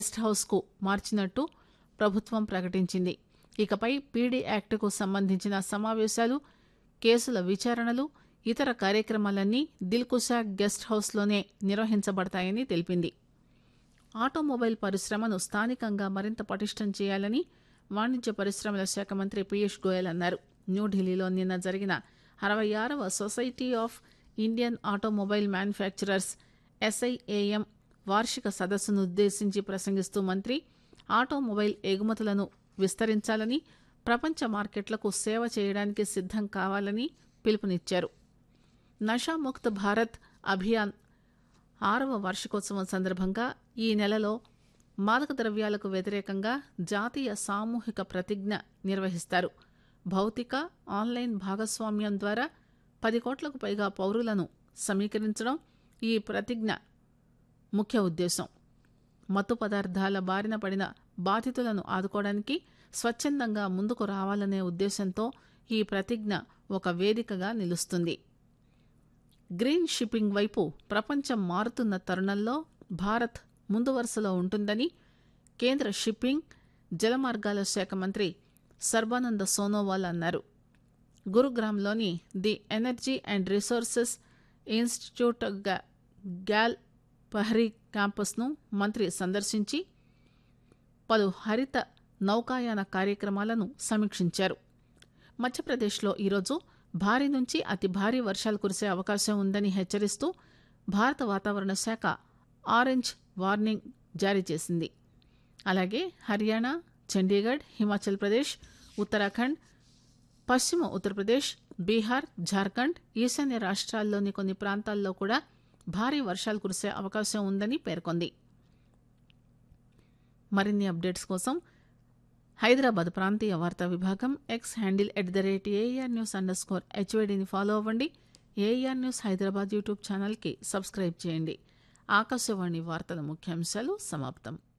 guest house కు మార్చినట్టు ప్రభుత్వం ప్రకటించింది ఇకపై పీడీ యాక్టుకు సంబంధించిన సమావేశాలు కేసుల విచారణలు ఇతర కార్యక్రమాలన్నీ దిల్కుషా గెస్ట్ హౌస్లోనే నిర్వహించబడతాయని తెలిపింది ఆటోమొబైల్ పరిశ్రమను స్థానికంగా మరింత పటిష్టం చేయాలని వాణిజ్య పరిశ్రమల శాఖ మంత్రి పీయూష్ గోయల్ అన్నారు న్యూఢిల్లీలో నిన్న జరిగిన అరవై ఆరవ society of Indian automobile manufacturers SIAM వార్షిక సదస్సును ఉద్దేశించి ప్రసంగిస్తూ మంత్రి ఆటోమొబైల్ ఎగుమతులను విస్తరించాలని ప్రపంచ మార్కెట్లకు సేవ చేయడానికి సిద్దం కావాలని పిలుపునిచ్చారు నషాముక్త్ భారత్ అభియాన్ ఆరవ వార్షికోత్సవం సందర్భంగా ఈ నెలలో మాదక ద్రవ్యాలకు వ్యతిరేకంగా జాతీయ సామూహిక ప్రతిజ్ఞ నిర్వహిస్తారు భౌతిక ఆన్లైన్ భాగస్వామ్యం ద్వారా పది కోట్లకు పైగా పౌరులను సమీకరించడం ఈ ప్రతిజ్ఞ ముఖ్య ఉద్దేశం మత్తు పదార్థాల బారిన పడిన బాధితులను ఆదుకోవడానికి స్వచ్ఛందంగా ముందుకు రావాలనే ఉద్దేశంతో ఈ ప్రతిజ్ఞ ఒక వేదికగా నిలుస్తుంది గ్రీన్ షిప్పింగ్ వైపు ప్రపంచం మారుతున్న తరుణంలో భారత్ ముందు వరుసలో ఉంటుందని కేంద్ర షిప్పింగ్ జలమార్గాల శాఖ మంత్రి సర్బానంద సోనోవాల్ అన్నారు గురుగ్రామ్లోని the energy and resources institute గా- గ్యాల్ పహరీ క్యాంపస్ను మంత్రి సందర్శించి పలు హరిత నౌకాయాన కార్యక్రమాలను సమీక్షించారు మధ్యప్రదేశ్లో ఈరోజు భారీ నుంచి అతి భారీ వర్షాలు కురిసే అవకాశం ఉందని హెచ్చరిస్తూ భారత వాతావరణ శాఖ ఆరెంజ్ వార్నింగ్ జారీ చేసింది అలాగే హర్యానా చండీగఢ్ హిమాచల్ ప్రదేశ్ ఉత్తరాఖండ్ పశ్చిమ ఉత్తరప్రదేశ్ బీహార్ జార్ఖండ్ ఈశాన్య రాష్ట్రాల్లోని కొన్ని ప్రాంతాల్లో కూడా భారీ వర్షాలు కురిసే అవకాశం ఉందని పేర్కొంది మరిన్ని అప్డేట్స్ కోసం హైదరాబాద్ ప్రాంతీయ వార్తా విభాగం X handle at the rate AIR news underscore స్కోర్ హెచ్వైడిని ఫాలో అవ్వండి ఏఆర్ న్యూస్ హైదరాబాద్ యూట్యూబ్ ఛానల్కి సబ్స్క్రైబ్ చేయండి ఆకాశవాణి వార్తల ముఖ్యాంశాలు సమాప్తం